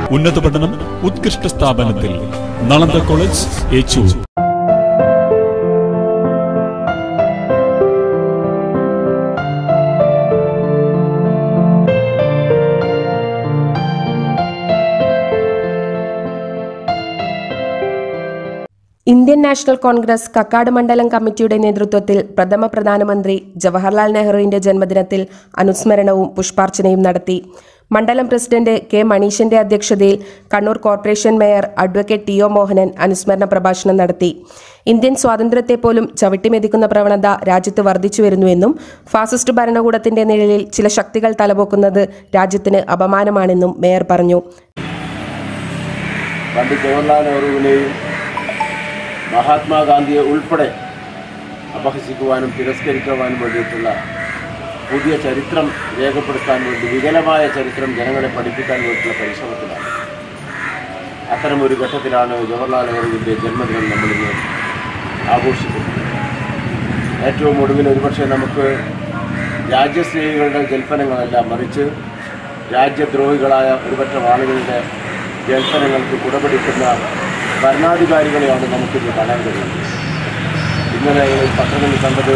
ഉന്നത പഠനം ഉത്കൃഷ്ട സ്ഥാപനത്തിൽ Nalanda college Echur Indian National Congress Kakkad മണ്ഡലം കമ്മിറ്റിയുടെ നേതൃത്വത്തിൽ പ്രഥമ പ്രധാനമന്ത്രി ജവഹർലാൽ നെഹ്റുവിന്റെ ജന്മദിനത്തിൽ അനുസ്മരണവും പുഷ്പാർച്ചനയും നടത്തി മണ്ഡലം പ്രസിഡന്റ് കെ മനീഷിന്റെ അധ്യക്ഷതയിൽ Kannur corporation mayor advocate T O Mohanan അനുസ്മരണ പ്രഭാഷണം നടത്തി ഇന്ത്യൻ സ്വാതന്ത്ര്യത്തെ പോലും ചവിട്ടിമെതിക്കുന്ന പ്രവണത രാജ്യത്ത് വർദ്ധിച്ചു വരുന്നുവെന്നും ഫാസിസ്റ്റ് ഭരണകൂടത്തിന്റെ നിഴലിൽ ചില ശക്തികൾ തലപൊക്കുന്നത് രാജ്യത്തിന് അപമാനമാണെന്നും മേയർ പറഞ്ഞു പണ്ഡിറ്റ് ജവഹർലാൽ നെഹ്റുവിനെയും മഹാത്മാഗാന്ധിയെ ഉൾപ്പെടെ അപഹസിക്കുവാനും തിരസ്കരിക്കുവാനും വേണ്ടിയിട്ടുള്ള പുതിയ ചരിത്രം രേഖപ്പെടുത്താൻ വേണ്ടി വികലമായ ചരിത്രം ജനങ്ങളെ പഠിപ്പിക്കാൻ വേണ്ടിയിട്ടുള്ള പരിശ്രമത്തിലാണ് അത്തരമൊരു ഘട്ടത്തിലാണ് ജവഹർലാൽ നെഹ്റുവിൻ്റെ ജന്മദിനം നമ്മളിന്ന് ആഘോഷിക്കുന്നത് ഏറ്റവും ഒടുവിൽ ഒരുപക്ഷെ നമുക്ക് രാജ്യസ്നേഹികളുടെ ജൽപ്പനങ്ങളല്ല മറിച്ച് രാജ്യദ്രോഹികളായ ഒരുപറ്റം ആളുകളുടെ ജൽപ്പനങ്ങൾക്ക് കുടപിടിക്കുന്ന ഭരണാധികാരികളെയാണ് നമുക്കിത് കാണാൻ കഴിയുന്നത് ഇന്നലെ പത്രങ്ങളിൽ കണ്ടത്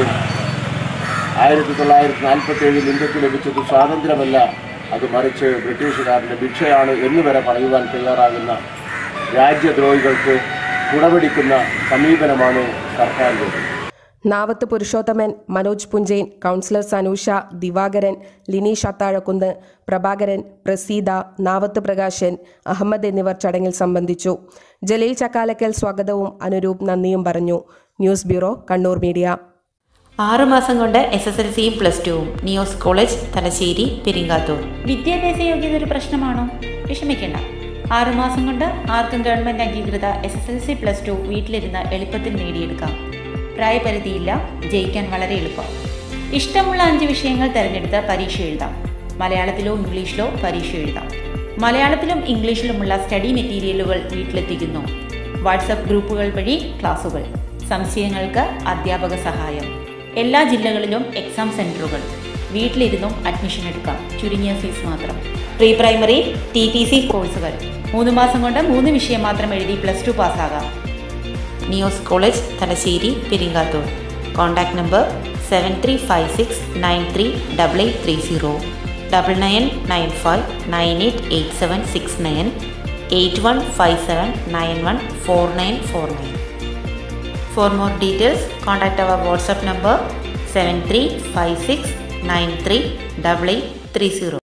ആയിരത്തി തൊള്ളായിരത്തി നാൽപ്പത്തി ഏഴിൽ ഇന്ത്യക്ക് ലഭിച്ചത് സ്വാതന്ത്ര്യമല്ല അത് മറിച്ച് ബ്രിട്ടീഷുകാരൻ്റെ ഭിക്ഷയാണ് എന്ന് വരെ പറയുവാൻ തയ്യാറാകുന്ന രാജ്യദ്രോഹികൾക്ക് കുടപിടിക്കുന്ന സമീപനമാണ് സർക്കാരിൻ്റെ നാവത്ത് പുരുഷോത്തമൻ മനോജ് പുഞ്ചേൻ കൗൺസിലർ സനൂഷ ദിവാകരൻ ലിനീഷ് അത്താഴക്കുന്ന് പ്രഭാകരൻ പ്രസീത നാവത്ത് പ്രകാശൻ അഹമ്മദ് എന്നിവർ ചടങ്ങിൽ സംബന്ധിച്ചു ജലീൽ ചക്കാലക്കൽ സ്വാഗതവും അനുരൂപ് നന്ദിയും പറഞ്ഞു ന്യൂസ് ബ്യൂറോ കണ്ണൂർ മീഡിയ ആറുമാസം കൊണ്ട് എസ് എസ് എൽ സിയും പ്ലസ് ടുവും നിയോസ് കോളേജ് തലശ്ശേരി പെരിങ്ങാത്തൂർ വിദ്യാഭ്യാസ യോഗ്യത ഒരു പ്രശ്നമാണോ വിഷമിക്കേണ്ട ആറുമാസം കൊണ്ട് ആർക്കും ഗവൺമെന്റ് അംഗീകൃത S S L C plus two വീട്ടിലിരുന്ന് എളുപ്പത്തിൽ നേടിയെടുക്കാം പ്രായപരിധിയില്ല ജയിക്കാൻ വളരെ എളുപ്പം ഇഷ്ടമുള്ള അഞ്ച് വിഷയങ്ങൾ തിരഞ്ഞെടുത്ത് പരീക്ഷ എഴുതാം മലയാളത്തിലോ ഇംഗ്ലീഷിലോ പരീക്ഷ എഴുതാം മലയാളത്തിലും ഇംഗ്ലീഷിലുമുള്ള സ്റ്റഡി മെറ്റീരിയലുകൾ വീട്ടിലെത്തിക്കുന്നു വാട്സപ്പ് ഗ്രൂപ്പുകൾ വഴി ക്ലാസുകൾ സംശയങ്ങൾക്ക് അധ്യാപക സഹായം എല്ലാ ജില്ലകളിലും എക്സാം സെന്ററുകൾ വീട്ടിലിരുന്നും അഡ്മിഷൻ എടുക്കാം ചുരുങ്ങിയ ഫീസ് മാത്രം pre primary T T C കോഴ്സുകൾ മൂന്ന് മാസം കൊണ്ട് മൂന്ന് വിഷയം മാത്രം എഴുതി പ്ലസ് ടു പാസ്സാകാം NIOS college Thalassery Peringathur contact number seven three five six nine three double eight three zero double nine nine five nine eight eight seven six nine eight one five seven nine one four nine four nine For more details, contact our WhatsApp number 7356938830.